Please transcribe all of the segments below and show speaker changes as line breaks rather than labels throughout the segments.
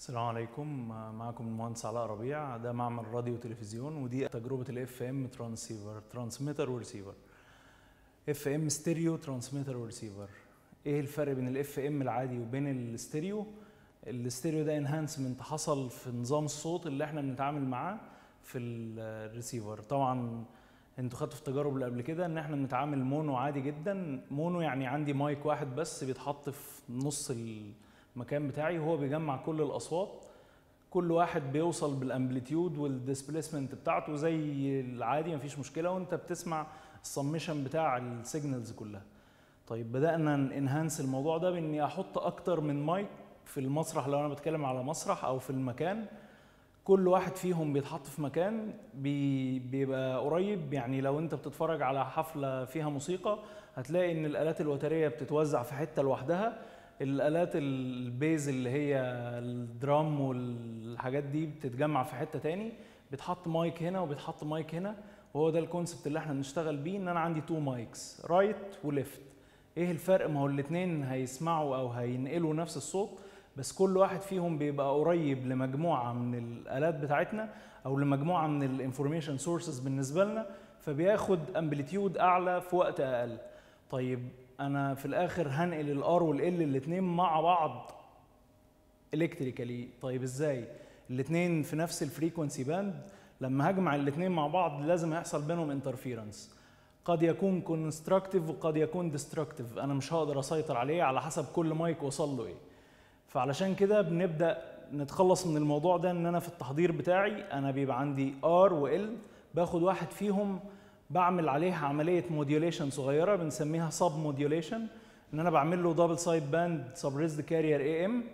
السلام عليكم معكم المهندس علاء ربيع ده معمل راديو وتلفزيون ودي تجربه الاف ام ترانسيفر ترانسميتر وريسيفر اف ام ستيريو ترانسميتر وريسيفر ايه الفرق بين الاف ام العادي وبين الستيريو الستيريو ده انهانسمنت حصل في نظام الصوت اللي احنا بنتعامل معاه في الريسيفر طبعا انتوا خدتوا في التجارب اللي قبل كده ان احنا بنتعامل مونو عادي جدا مونو يعني عندي مايك واحد بس بيتحط في نص المكان بتاعي وهو بيجمع كل الاصوات كل واحد بيوصل بالامبليتيود والديسبيسمنت بتاعته زي العادي مفيش مشكله وانت بتسمع السمشن بتاع السيجنالز كلها طيب بدانا انهانس الموضوع ده باني احط اكتر من مايك في المسرح لو انا بتكلم على مسرح او في المكان كل واحد فيهم بيتحط في مكان بي بيبقى قريب يعني لو انت بتتفرج على حفله فيها موسيقى هتلاقي ان الالات الوتريه بتتوزع في حته لوحدها الالات البيز اللي هي الدرام والحاجات دي بتتجمع في حته تاني بيتحط مايك هنا وبيتحط مايك هنا وهو ده الكونسبت اللي احنا بنشتغل بيه ان انا عندي تو مايكس رايت وليفت ايه الفرق ما هو الاثنين هيسمعوا او هينقلوا نفس الصوت بس كل واحد فيهم بيبقى قريب لمجموعه من الالات بتاعتنا او لمجموعه من الانفورميشن سورسز بالنسبه لنا فبياخد امبليتيود اعلى في وقت اقل طيب انا في الاخر هنقل الار والال الاثنين مع بعض الكتريكالي طيب ازاي الاثنين في نفس الفريكونسي باند لما هجمع الاثنين مع بعض لازم هيحصل بينهم انترفيرنس قد يكون كونستراكتيف وقد يكون ديستركتيف انا مش هقدر اسيطر عليه على حسب كل مايك وصل له ايه فعلشان كده بنبدا نتخلص من الموضوع ده ان انا في التحضير بتاعي انا بيبقى عندي ار وال باخد واحد فيهم بعمل عليها عمليه موديوليشن صغيره بنسميها سب موديوليشن ان انا بعمل له دبل سايد باند سب ريزد كارير اي ام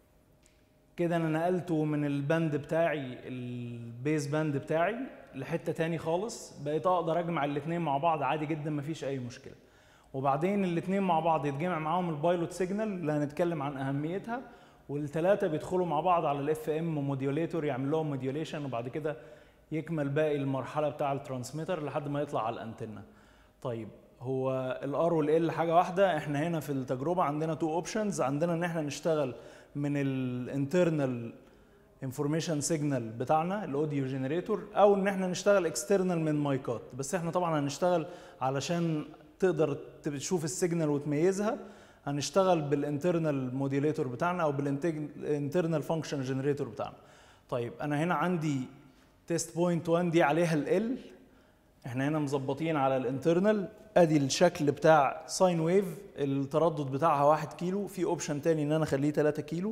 كده انا نقلته من الباند بتاعي البيز باند بتاعي لحته تاني خالص بقيت اقدر اجمع الاثنين مع بعض عادي جدا مفيش اي مشكله وبعدين الاثنين مع بعض يتجمع معاهم البايلوت سيجنال اللي هنتكلم عن اهميتها والثلاثه بيدخلوا مع بعض على الاف ام موديوليتور يعمل لهم موديوليشن وبعد كده يكمل باقي المرحله بتاع الترانسميتر لحد ما يطلع على الانتنه طيب هو الار والال حاجه واحده احنا هنا في التجربه عندنا تو اوبشنز عندنا ان احنا نشتغل من الانترنال انفورميشن سيجنال بتاعنا الاوديو جنريتور او ان احنا نشتغل اكسترنال من مايكات بس احنا طبعا هنشتغل علشان تقدر تشوف السيجنال وتميزها هنشتغل بالانترنال موديليتور بتاعنا او بالانترنال فانكشن جنريتور بتاعنا طيب انا هنا عندي تيست بوينت 1 دي عليها ال احنا هنا مظبطين على الانترنال ادي الشكل بتاع ساين ويف التردد بتاعها 1 كيلو في اوبشن تاني ان انا اخليه 3 كيلو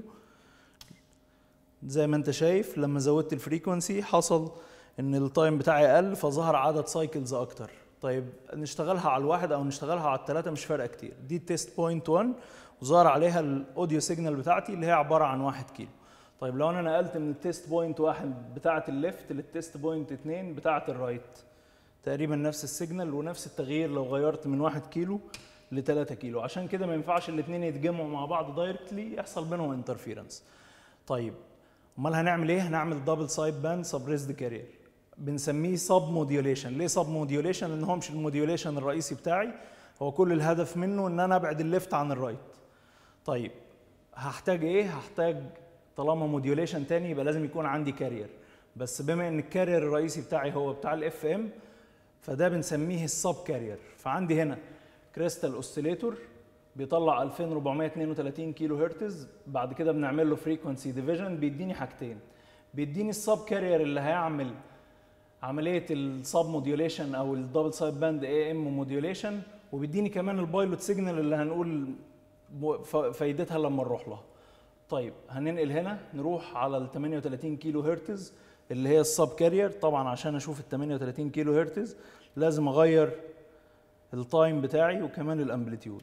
زي ما انت شايف لما زودت الفريكونسي حصل ان التايم بتاعي قل فظهر عدد سايكلز اكتر طيب نشتغلها على الواحد او نشتغلها على الثلاثه مش فارقه كتير دي تيست بوينت 1 وظهر عليها الاوديو سيجنال بتاعتي اللي هي عباره عن 1 كيلو طيب لو انا نقلت من التيست بوينت 1 بتاعه الليفت للتيست بوينت 2 بتاعه الرايت تقريبا نفس السيجنال ونفس التغيير لو غيرت من 1 كيلو ل 3 كيلو عشان كده ما ينفعش الاثنين يتجمعوا مع بعض دايركتلي يحصل بينهم انترفيرنس طيب امال هنعمل ايه هنعمل دبل سايد باند سبريزد كارير بنسميه سب موديوليشن ليه سب موديوليشن لان هو مش الموديوليشن الرئيسي بتاعي هو كل الهدف منه ان انا ابعد الليفت عن الرايت طيب هحتاج ايه هحتاج طالما موديوليشن تاني يبقى لازم يكون عندي كارير بس بما ان الكارير الرئيسي بتاعي هو بتاع الاف ام فده بنسميه السب كارير فعندي هنا كريستال اوسيليتور بيطلع 2432 كيلو هرتز بعد كده بنعمل له فريكونسي ديفيجن بيديني حاجتين بيديني السب كارير اللي هيعمل عمليه السب موديوليشن او الدبل سايد باند اي ام موديوليشن وبيديني كمان البايلوت سيجنال اللي هنقول فايدتها لما نروح لها طيب هننقل هنا نروح على ال 38 كيلو هرتز اللي هي السب كارير طبعا عشان اشوف ال 38 كيلو هرتز لازم اغير التايم بتاعي وكمان الامبليتيود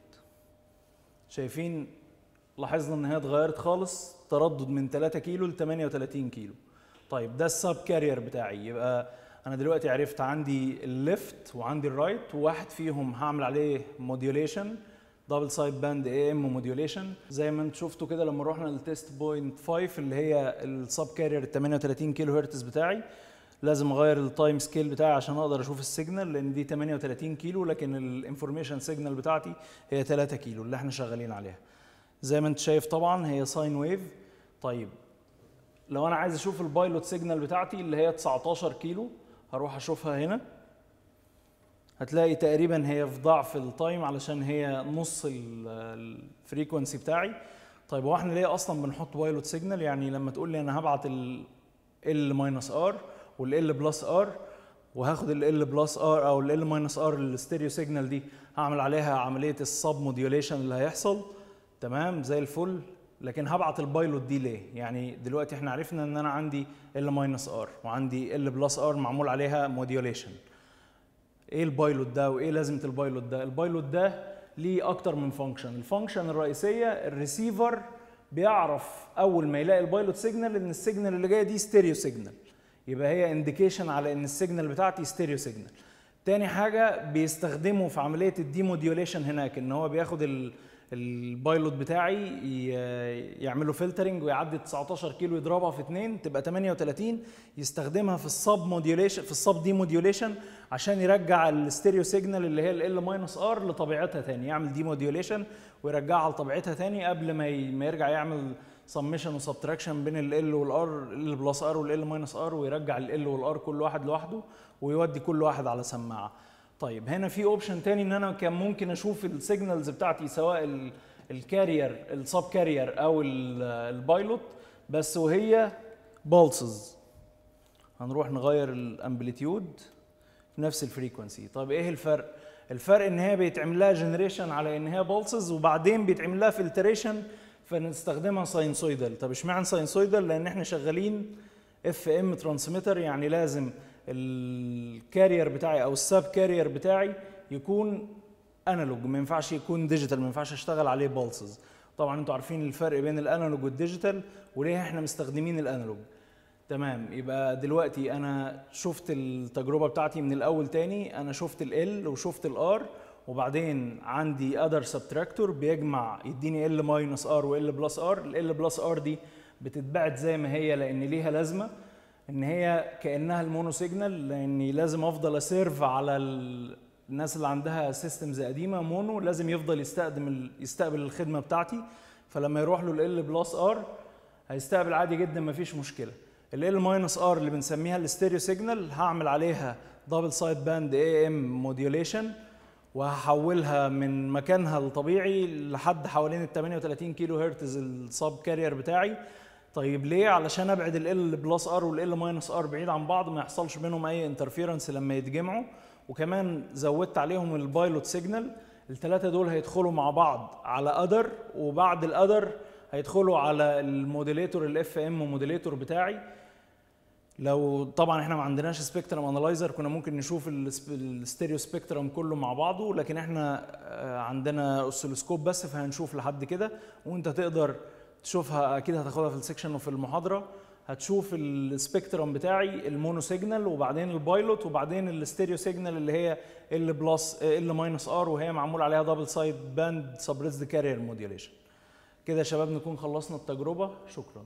شايفين لاحظنا ان هي اتغيرت خالص تردد من 3 كيلو ل 38 كيلو طيب ده السب كارير بتاعي يبقى انا دلوقتي عرفت عندي الليفت وعندي الرايت وواحد فيهم هعمل عليه موديوليشن دبل سايد باند اي ام موديوليشن زي ما انتم شفتوا كده لما رحنا للتيست بوينت 5 اللي هي السب كارير 38 كيلو هرتز بتاعي لازم اغير التايم سكيل بتاعي عشان اقدر اشوف السيجنال لان دي 38 كيلو لكن الانفورميشن سيجنال بتاعتي هي 3 كيلو اللي احنا شغالين عليها زي ما انت شايف طبعا هي ساين ويف طيب لو انا عايز اشوف البايلوت سيجنال بتاعتي اللي هي 19 كيلو هروح اشوفها هنا هتلاقي تقريبا هي في ضعف التايم علشان هي نص الفريكونسي بتاعي طيب هو احنا ليه اصلا بنحط بايلوت سيجنال يعني لما تقول لي انا هبعت ال ال ماينس ار والال بلس ار وهاخد ال ال بلس ار او ال ال ماينس ار الستيريو سيجنال دي هعمل عليها عمليه السب موديوليشن اللي هيحصل تمام زي الفل لكن هبعت البايلوت دي ليه؟ يعني دلوقتي احنا عرفنا ان انا عندي ال ماينس ار وعندي ال بلس ار معمول عليها موديوليشن. ايه البايلوت ده وايه لازمه البايلوت ده؟ البايلوت ده ليه اكتر من فانكشن، الفانكشن الرئيسيه الريسيفر بيعرف اول ما يلاقي البايلوت سيجنال ان السيجنال اللي جايه دي ستيريو سيجنال. يبقى هي انديكيشن على ان السيجنال بتاعتي ستيريو سيجنال. تاني حاجه بيستخدمه في عمليه الديموديوليشن هناك ان هو بياخد ال البايلوت بتاعي يعملوا فلترنج ويعدي 19 كيلو يضربها في 2 تبقى 38 يستخدمها في السب موديوليشن في السب دي موديوليشن عشان يرجع الستيريو سيجنال اللي هي ال ماينس ار لطبيعتها تاني يعمل دي موديوليشن ويرجعها لطبيعتها تاني قبل ما ما يرجع يعمل سمشن وسبتراكشن بين ال والار ال بلس ار والال ماينس ار ويرجع ال والار كل واحد لوحده ويودي كل واحد على سماعه طيب هنا في اوبشن تاني ان انا كان ممكن اشوف السيجنالز بتاعتي سواء الكارير السب كارير او البايلوت بس وهي بالسز هنروح نغير الامبليتيود في نفس الفريكونسي طيب ايه الفرق الفرق ان هي بيتعمل لها جنريشن على ان هي بالسز وبعدين بيتعمل لها فلتريشن فنستخدمها ساينسويدال طب اشمعنى ساينسويدال لان احنا شغالين اف ام ترانسميتر يعني لازم الكارير بتاعي او السب كارير بتاعي يكون انالوج ما ينفعش يكون ديجيتال ما ينفعش اشتغل عليه بالسز طبعا انتوا عارفين الفرق بين الانالوج والديجيتال وليه احنا مستخدمين الانالوج تمام يبقى دلوقتي انا شفت التجربه بتاعتي من الاول تاني انا شفت ال وشفت الار وبعدين عندي اذر سبتراكتور بيجمع يديني ال ماينس ار وال بلس ار ال بلس ار دي بتتبعت زي ما هي لان ليها لازمه ان هي كانها المونو سيجنال لاني لازم افضل اسيرف على الناس اللي عندها سيستمز قديمه مونو لازم يفضل يستخدم يستقبل الخدمه بتاعتي فلما يروح له ال بلس ار هيستقبل عادي جدا مفيش مشكله ال ماينس ار اللي بنسميها الستيريو سيجنال هعمل عليها دبل سايد باند اي ام موديوليشن وهحولها من مكانها الطبيعي لحد حوالين ال 38 كيلو هرتز السب كارير بتاعي طيب ليه علشان ابعد ال بلس ار والال ماينس ار بعيد عن بعض ما يحصلش بينهم اي انترفيرنس لما يتجمعوا وكمان زودت عليهم البايلوت سيجنال الثلاثه دول هيدخلوا مع بعض على اذر وبعد الاذر هيدخلوا على الموديليتور الاف ام موديليتور بتاعي لو طبعا احنا ما عندناش سبيكترم انالايزر كنا ممكن نشوف الستيريو سبيكترم كله مع بعضه لكن احنا عندنا اوسيلوسكوب بس فهنشوف لحد كده وانت تقدر تشوفها اكيد هتاخدها في السكشن وفي المحاضره هتشوف السبيكترم بتاعي المونو سيجنال وبعدين البايلوت وبعدين الستيريو سيجنال اللي هي ال بلس ال ماينس ار وهي معمول عليها دبل سايد باند سبريسد كارير موديوليشن كده يا شباب نكون خلصنا التجربه شكرا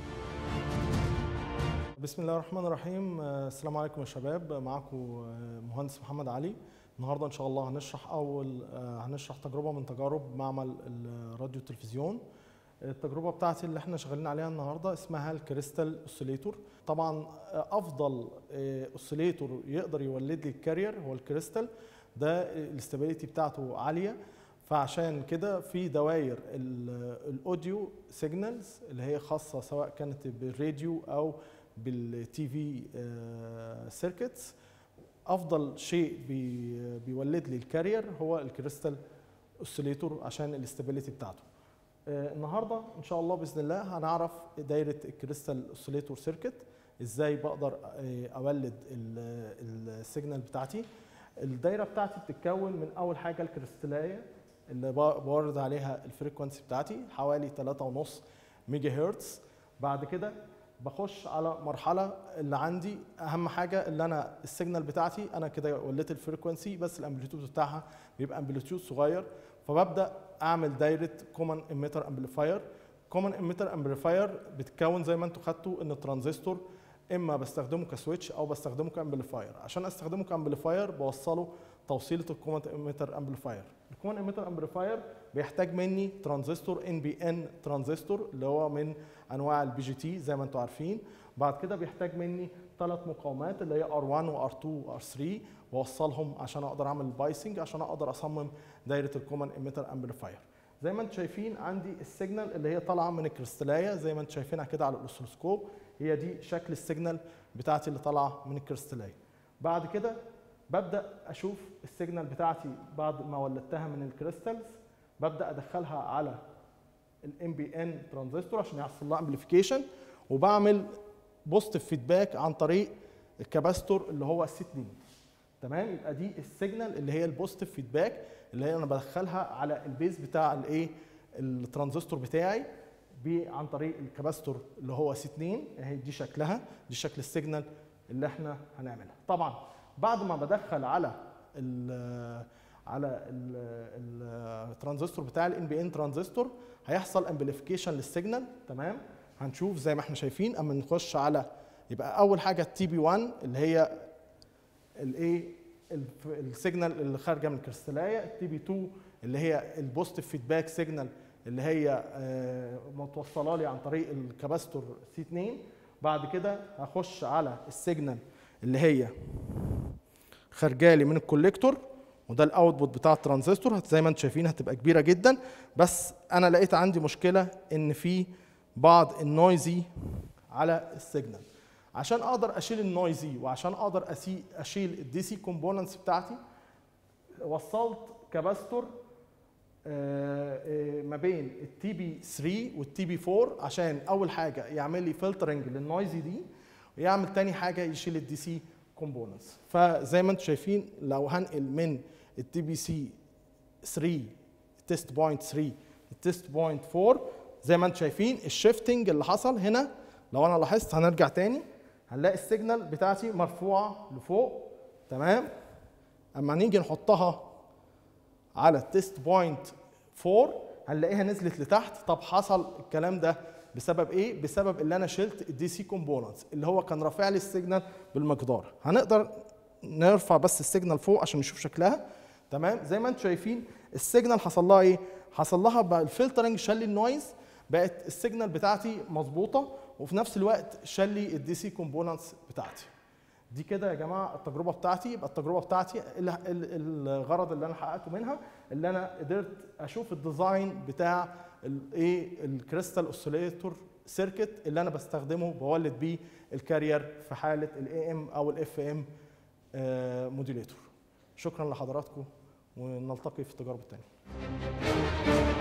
بسم الله الرحمن الرحيم السلام عليكم يا شباب معكم مهندس محمد علي النهارده ان شاء الله هنشرح اول هنشرح تجربه من تجارب معمل الراديو والتلفزيون التجربه بتاعتي اللي احنا شغالين عليها النهارده اسمها الكريستال اوسيليتور طبعا افضل اوسيليتور يقدر يولد لي الكارير هو الكريستال ده الاستابيليتي بتاعته عاليه فعشان كده في دوائر الاوديو سيجنالز اللي هي خاصه سواء كانت بالراديو او بالتي في سيركتس افضل شيء بي بيولد لي الكارير هو الكريستال اوسيليتور عشان الاستابيليتي بتاعته النهارده ان شاء الله باذن الله هنعرف دايره الكريستال اوسيليتور سيركت ازاي بقدر اولد السيجنال بتاعتي الدايره بتاعتي بتتكون من اول حاجه الكريستاليه اللي بورد عليها الفريكونسي بتاعتي حوالي 3.5 ميجا هرتز بعد كده بخش على مرحله اللي عندي اهم حاجه اللي انا السيجنال بتاعتي انا كده وليت الفريكونسي بس الامبليتيود بتاعها بيبقى امبليتيود صغير فببدا اعمل دايره كومن اميتر امبليفاير كومن اميتر امبليفاير بتتكون زي ما انتم خدتوا ان الترانزستور اما بستخدمه كسويتش او بستخدمه كامبليفاير عشان استخدمه كامبليفاير بوصله توصيله الكوماند ايميتر امبليفاير الكوماند ايميتر امبليفاير بيحتاج مني ترانزستور ان بي ان ترانزستور اللي هو من انواع البي جي تي زي ما انتم عارفين بعد كده بيحتاج مني ثلاث مقاومات اللي هي ار1 وار2 وار3 واوصلهم عشان اقدر اعمل البايسنج عشان اقدر اصمم دايره الكومن ايميتر امبليفاير زي ما انتم شايفين عندي السيجنال اللي هي طالعه من الكريستاليه زي ما انتم شايفينها كده على الاوسلوسكوب هي دي شكل السيجنال بتاعتي اللي طالعه من الكريستاليه بعد كده ببدا اشوف السيجنال بتاعتي بعد ما ولدتها من الكريستالز ببدا ادخلها على الام بي ان ترانزستور عشان يحصل لها امبليفيكيشن وبعمل بوزيتيف فيدباك عن طريق الكاباستور اللي هو السي 2 تمام يبقى دي السيجنال اللي هي البوزيتيف فيدباك اللي هي انا بدخلها على البيز بتاع الايه الترانزستور بتاعي عن طريق الكاباستور اللي هو سي 2 اهي دي شكلها دي شكل السيجنال اللي احنا هنعملها طبعا بعد ما بدخل على ال على الترانزستور بتاع الان بي ان ترانزستور هيحصل امبليفيكيشن للسيجنال تمام هنشوف زي ما احنا شايفين اما نخش على يبقى اول حاجه التي بي 1 اللي هي الايه السيجنال اللي خارجه من الكريستاليه التي بي 2 اللي هي البوزيتيف فيدباك سيجنال اللي هي متوصله لي عن طريق الكاباستور سي 2 بعد كده هخش على السيجنال اللي هي خارجه لي من الكوليكتور وده الاوتبوت بتاع الترانزستور زي ما انتم شايفين هتبقى كبيره جدا بس انا لقيت عندي مشكله ان في بعض النويزي على السيجنال عشان اقدر اشيل النويزي وعشان اقدر اشيل الدي سي كومبوننتس بتاعتي وصلت كاباستور ما بين التي بي 3 والتي بي 4 عشان اول حاجه يعمل لي فلترنج للنويزي دي ويعمل تاني حاجه يشيل الدي سي كومبوننتس فزي ما انتم شايفين لو هنقل من التي بي سي 3 تيست بوينت 3 التيست بوينت 4 زي ما انتم شايفين الشيفتنج اللي حصل هنا لو انا لاحظت هنرجع تاني هنلاقي السيجنال بتاعتي مرفوعه لفوق تمام اما نيجي نحطها على التيست بوينت 4 هنلاقيها نزلت لتحت طب حصل الكلام ده بسبب ايه بسبب اللي انا شلت الدي سي كومبوننتس اللي هو كان رافع لي السيجنال بالمقدار هنقدر نرفع بس السيجنال فوق عشان نشوف شكلها تمام زي ما انتم شايفين السيجنال حصل لها ايه حصل لها بقى الفلترنج شال لي النويز بقت السيجنال بتاعتي مظبوطه وفي نفس الوقت شال لي الدي سي كومبوننتس بتاعتي دي كده يا جماعه التجربه بتاعتي يبقى التجربه بتاعتي الغرض اللي انا حققته منها اللي انا قدرت اشوف الديزاين بتاع الايه الكريستال اوسيليتور سيركت اللي انا بستخدمه بولد بيه الكارير في حاله الاي ام او الاف ام موديليتور شكرا لحضراتكم ونلتقي في التجارب الثانيه